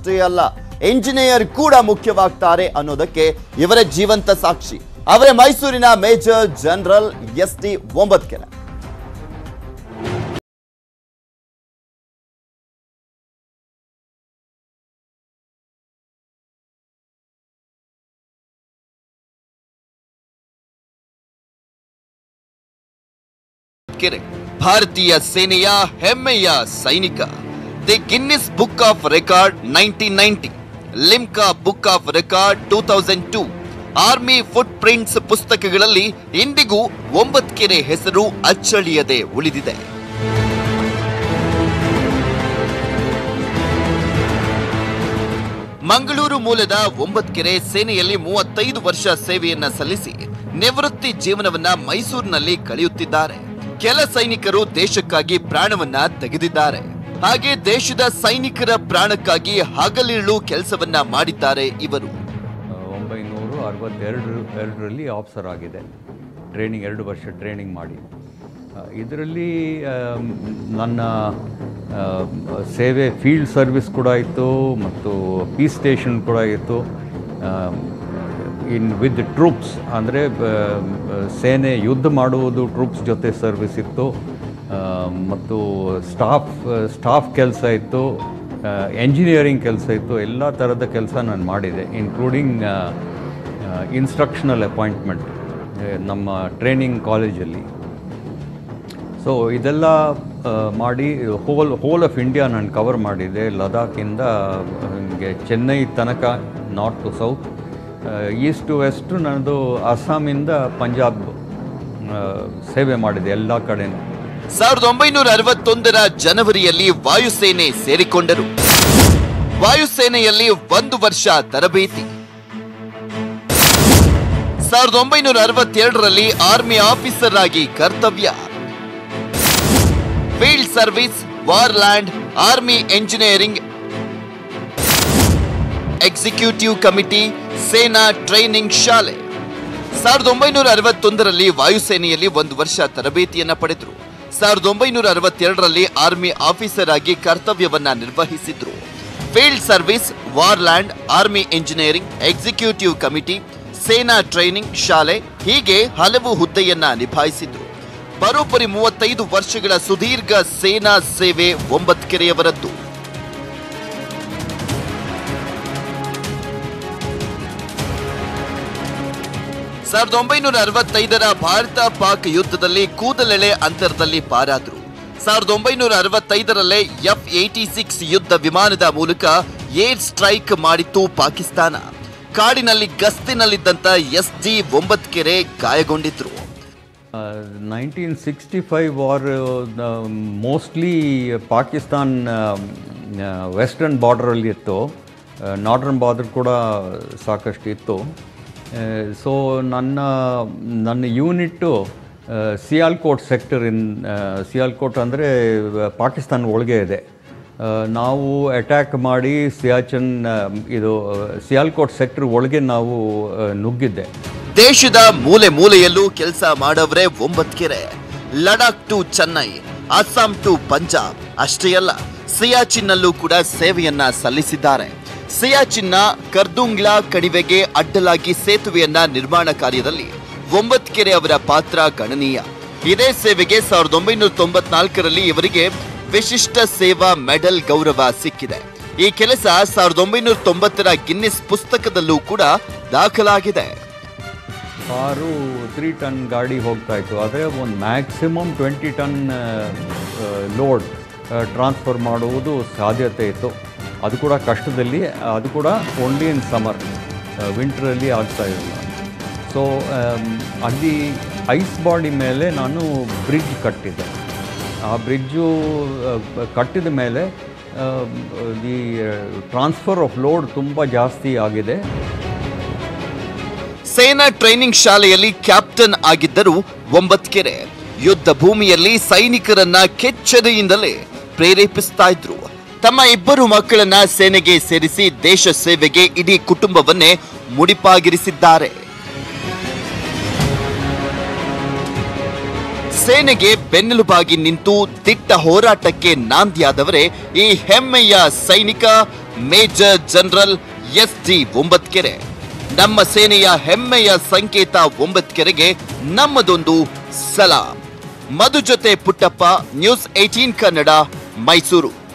ಅಷ್ಟೇ ಅಲ್ಲ ಎಂಜಿನಿಯರ್ ಕೂಡ ಮುಖ್ಯವಾಗ್ತಾರೆ ಅನ್ನೋದಕ್ಕೆ ಇವರೇ ಜೀವಂತ ಸಾಕ್ಷಿ ಅವರೇ ಮೈಸೂರಿನ ಮೇಜರ್ ಜನರಲ್ ಎಸ್ ಟಿ ಒಂಬತ್ಕೆರೆ ಕೆರೆ ಭಾರತೀಯ ಸೇನೆಯ ಹೆಮ್ಮೆಯ ಸೈನಿಕ the Guinness book of record nineteen ninety Limca book of record two thousand two army foot prints ಪುಸ್ತಕಗಳಲ್ಲಿ ಇಂದಿಗೂ ಒಂಬತ್ಕೆರೆ ಹೆಸರು ಅಚ್ಚಳಿಯದೆ ಉಳಿದಿದೆ ಮಂಗಳೂರು ಮೂಲದ ಒಂಬತ್ಕೆರೆ ಸೇನೆಯಲ್ಲಿ ಮೂವತ್ತೈದು ವರ್ಷ ಸೇವೆಯನ್ನ ಸಲ್ಲಿಸಿ ನಿವೃತ್ತಿ ಜೀವನವನ್ನ ಮೈಸೂರಿನಲ್ಲಿ ಕಳೆಯುತ್ತಿದ್ದಾರೆ ಕೆಲ ಸೈನಿಕರು ದೇಶಕ್ಕಾಗಿ ಪ್ರಾಣವನ್ನ ತೆಗೆದಿದ್ದಾರೆ ಹಾಗೆ ದೇಶದ ಸೈನಿಕರ ಪ್ರಾಣಕ್ಕಾಗಿ ಹಗಲಿರುಳು ಕೆಲಸವನ್ನ ಮಾಡಿದ್ದಾರೆ ಇವರು ಒಂಬೈನೂರು ಅರವತ್ತೆರಡು ಎರಡರಲ್ಲಿ ಆಫ್ಸರ್ ಆಗಿದೆ ಟ್ರೈನಿಂಗ್ ಎರಡು ವರ್ಷ ಟ್ರೈನಿಂಗ್ ಮಾಡಿ ಇದರಲ್ಲಿ ನನ್ನ ಆ, ಸೇವೆ ಫೀಲ್ಡ್ ಸರ್ವಿಸ್ ಕೂಡ ಇತ್ತು ಮತ್ತು ಪೀಸ್ ಸ್ಟೇಷನ್ ಕೂಡ ಇತ್ತು ಇನ್ ವಿತ್ ಟ್ರೂಪ್ಸ್ ಅಂದರೆ ಸೇನೆ ಯುದ್ಧ ಮಾಡುವುದು ಟ್ರೂಪ್ಸ್ ಜೊತೆ ಸರ್ವಿಸ್ ಇತ್ತು ಆ, ಮತ್ತು ಸ್ಟಾಫ್ ಸ್ಟಾಫ್ ಕೆಲಸ ಇತ್ತು ಎಂಜಿನಿಯರಿಂಗ್ ಕೆಲಸ ಇತ್ತು ಎಲ್ಲ ಥರದ ಕೆಲಸ ನಾನು ಮಾಡಿದೆ ಇನ್ಕ್ಲೂಡಿಂಗ್ ಇನ್ಸ್ಟ್ರಕ್ಷನಲ್ ಅಪಾಯಿಂಟ್ಮೆಂಟ್ ನಮ್ಮ ಟ್ರೈನಿಂಗ್ ಕಾಲೇಜಲ್ಲಿ ಸೊ ಇದೆಲ್ಲ ಆ, ಮಾಡಿ ಹೋಲ್ ಹೋಲ್ ಆಫ್ ಇಂಡಿಯಾ ನಾನು ಕವರ್ ಮಾಡಿದೆ ಲದಾಖಿಂದ ಹಂಗೆ ಚೆನ್ನೈ ತನಕ north to south east to west ನನ್ನದು ಅಸ್ಸಾಮಿಂದ ಪಂಜಾಬ್ ಆ, ಸೇವೆ ಮಾಡಿದೆ ಎಲ್ಲ ಕಡೆನೂ ಸಾವಿರದ ಒಂಬೈನೂರ ಅರವತ್ತೊಂದರ ಜನವರಿಯಲ್ಲಿ ವಾಯುಸೇನೆ ಸೇರಿಕೊಂಡರು ವಾಯುಸೇನೆಯಲ್ಲಿ ಒಂದು ವರ್ಷ ತರಬೇತಿ ಸಾವಿರದ ಒಂಬೈನೂರ ಅರವತ್ತೆರಡರಲ್ಲಿ ಆರ್ಮಿ ಆಫೀಸರ್ ಆಗಿ ಕರ್ತವ್ಯ ಫೀಲ್ಡ್ ಸರ್ವಿಸ್ ವಾರ್ಲ್ಯಾಂಡ್ ಆರ್ಮಿ ಎಂಜಿನಿಯರಿಂಗ್ ಎಕ್ಸಿಕ್ಯೂಟಿವ್ ಕಮಿಟಿ ಸೇನಾ ಟ್ರೈನಿಂಗ್ ಶಾಲೆ ಸಾವಿರದ ಒಂಬೈನೂರ ಅರವತ್ತೊಂದರಲ್ಲಿ ವಾಯುಸೇನೆಯಲ್ಲಿ ಒಂದು ವರ್ಷ ತರಬೇತಿಯನ್ನ ಪಡೆದರು ಸಾವಿರದ ಒಂಬೈನೂರ ಅರವತ್ತೆರಡರಲ್ಲಿ ಆರ್ಮಿ ಆಫೀಸರ್ ಆಗಿ ಕರ್ತವ್ಯವನ್ನ ನಿರ್ವಹಿಸಿದ್ರು ಫೀಲ್ಡ್ ಸರ್ವಿಸ್ ವಾರ್ಲ್ಯಾಂಡ್ ಆರ್ಮಿ ಎಂಜಿನಿಯರಿಂಗ್ ಎಕ್ಸಿಕ್ಯೂಟಿವ್ ಕಮಿಟಿ ಸೇನಾ ಟ್ರೈನಿಂಗ್ ಶಾಲೆ ಹೀಗೆ ಹಲವು ಹುದ್ದೆಯನ್ನ ನಿಭಾಯಿಸಿದ್ರು ಬರೋಬ್ಬರಿ ಮೂವತ್ತೈದು ವರ್ಷಗಳ ಸುದೀರ್ಘ ಸೇನಾ ಸೇವೆ ಒಂಬತ್ಕೆರೆಯವರದ್ದು ಸಾವಿರದ ಒಂಬೈನೂರ ಅರವತ್ತೈದರ ಭಾರತ ಪಾಕ್ ಯುದ್ಧದಲ್ಲಿ ಕೂದಲೆಳೆ ಅಂತರದಲ್ಲಿ ಪಾರಾದ್ರು ಸಾವಿರದ ಒಂಬೈನೂರ ಅರವತ್ತೈದರಲ್ಲೇ ಎಫ್ ಏಟಿ ಸಿಕ್ಸ್ ಯುದ್ಧ ವಿಮಾನದ ಮೂಲಕ ಏರ್ ಸ್ಟ್ರೈಕ್ ಮಾಡಿತ್ತು ಪಾಕಿಸ್ತಾನ ಕಾಡಿನಲ್ಲಿ ಗಸ್ತಿನಲ್ಲಿದ್ದಂತ ಎಸ್ ಜಿ ಒಂಬತ್ಕೆರೆ ಗಾಯಗೊಂಡಿದ್ರು nineteen sixty five war mostly Pakistan western ಬಾರ್ಡ್ರಲ್ಲಿ ಇತ್ತು ನಾರ್ಡರ್ನ್ ಬಾರ್ಡರ್ ಕೂಡ ಸಾಕಷ್ಟು ಇತ್ತು ಸೊ ನನ್ನ ನನ್ನ unit Sialkot sector in Sialkot ಅಂದರೆ ಪಾಕಿಸ್ತಾನ ಒಳಗೆ ಇದೆ ಆ, ನಾವು ಅಟ್ಯಾಕ್ ಮಾಡಿ ಸಿಯಾಚನ್ ಆ, ಇದು ಸಿಯಾಲ್ಕೋಟ್ ಸೆಕ್ಟರ್ ಒಳಗೆ ನಾವು ಆ, ನುಗ್ಗಿದ್ದೆ ದೇಶದ ಮೂಲೆ ಮೂಲೆಯಲ್ಲೂ ಕೆಲಸ ಮಾಡವ್ರೆ ಒಂಬತ್ಕೆರೆ ಲಡಾಖ್ ಟು ಚೆನ್ನೈ ಅಸ್ಸಾಂ ಟು ಪಂಜಾಬ್ ಅಷ್ಟೇ ಅಲ್ಲ ಸಿಯಾಚಿನ್ನಲ್ಲೂ ಕೂಡ ಸೇವೆಯನ್ನ ಸಲ್ಲಿಸಿದ್ದಾರೆ ಸಿಯಾಚಿನ್ನ ಕರ್ದುಂಗ್ಲಾ ಕಣಿವೆಗೆ ಅಡ್ಡಲಾಗಿ ಸೇತುವೆಯನ್ನ ನಿರ್ಮಾಣ ಕಾರ್ಯದಲ್ಲಿ ಒಂಬತ್ಕೆರೆ ಅವರ ಪಾತ್ರ ಗಣನೀಯ ಇದೇ ಸೇವೆಗೆ ಸಾವಿರದ ಒಂಬೈನೂರ ತೊಂಬತ್ನಾಲ್ಕರಲ್ಲಿ ಇವರಿಗೆ ವಿಶಿಷ್ಟ ಸೇವಾ ಮೆಡಲ್ ಗೌರವ ಸಿಕ್ಕಿದೆ ಈ ಕೆಲಸ ಸಾವಿರದ ಒಂಬೈನೂರ ತೊಂಬತ್ತರ ಗಿನ್ನಿಸ್ ಪುಸ್ತಕದಲ್ಲೂ ಕೂಡ ದಾಖಲಾಗಿದೆ ಕಾರು ತ್ರೀ ಟನ್ ಗಾಡಿ ಹೋಗ್ತಾ ಇತ್ತು ಆದರೆ ಒಂದು maximum twenty ton load transfer ಮಾಡುವುದು ಸಾಧ್ಯತೆ ಇತ್ತು ಅದು ಕೂಡ ಕಷ್ಟದಲ್ಲಿ ಅದು ಕೂಡ ಓನ್ಲಿ ಇನ್ ಸಮರ್ ವಿಂಟ್ರಲ್ಲಿ ಆಗ್ತಾ ಇರಲಿಲ್ಲ ಸೊ ಅಲ್ಲಿ ಐಸ್ ಬಾಡಿ ಮೇಲೆ ನಾನು ಬ್ರಿಡ್ಜ್ ಕಟ್ಟಿದ್ದೆ ಆ ಬ್ರಿಡ್ಜು ಕಟ್ಟಿದ ಮೇಲೆ ದಿ ಟ್ರಾನ್ಸ್ಫರ್ ಆಫ್ ಲೋಡ್ ತುಂಬ ಜಾಸ್ತಿ ಆಗಿದೆ ಸೇನಾ ಟ್ರೈನಿಂಗ್ ಶಾಲೆಯಲ್ಲಿ ಕ್ಯಾಪ್ಟನ್ ಆಗಿದ್ದರು ಒಂಬತ್ಕೆರೆ ಯುದ್ಧ ಭೂಮಿಯಲ್ಲಿ ಸೈನಿಕರನ್ನ ಕೆಚ್ಚೆದೆಯಿಂದಲೇ ಪ್ರೇರೇಪಿಸ್ತಾ ಇದ್ರು ತಮ್ಮ ಇಬ್ಬರು ಮಕ್ಕಳನ್ನ ಸೇನೆಗೆ ಸೇರಿಸಿ ದೇಶ ಸೇವೆಗೆ ಇಡೀ ಕುಟುಂಬವನ್ನೇ ಮುಡಿಪಾಗಿರಿಸಿದ್ದಾರೆ ಸೇನೆಗೆ ಬೆನ್ನೆಲುಬಾಗಿ ನಿಂತು ದಿಟ್ಟ ಹೋರಾಟಕ್ಕೆ ನಾಂದಿಯಾದವರೇ ಈ ಹೆಮ್ಮೆಯ ಸೈನಿಕ ಮೇಜರ್ ಜನರಲ್ ಎಸ್ ಡಿ ಒಂಬತ್ಕೆರೆ ನಮ್ಮ ಸೇನೆಯ ಹೆಮ್ಮೆಯ ಸಂಕೇತ ಒಂಬತ್ಕೆರೆಗೆ ನಮ್ಮದೊಂದು ಸಲಾಂ ಮಧು ಜೊತೆ ಪುಟ್ಟಪ್ಪ ನ್ಯೂಸ್ ಏಟೀನ್ ಕನ್ನಡ ಮೈಸೂರು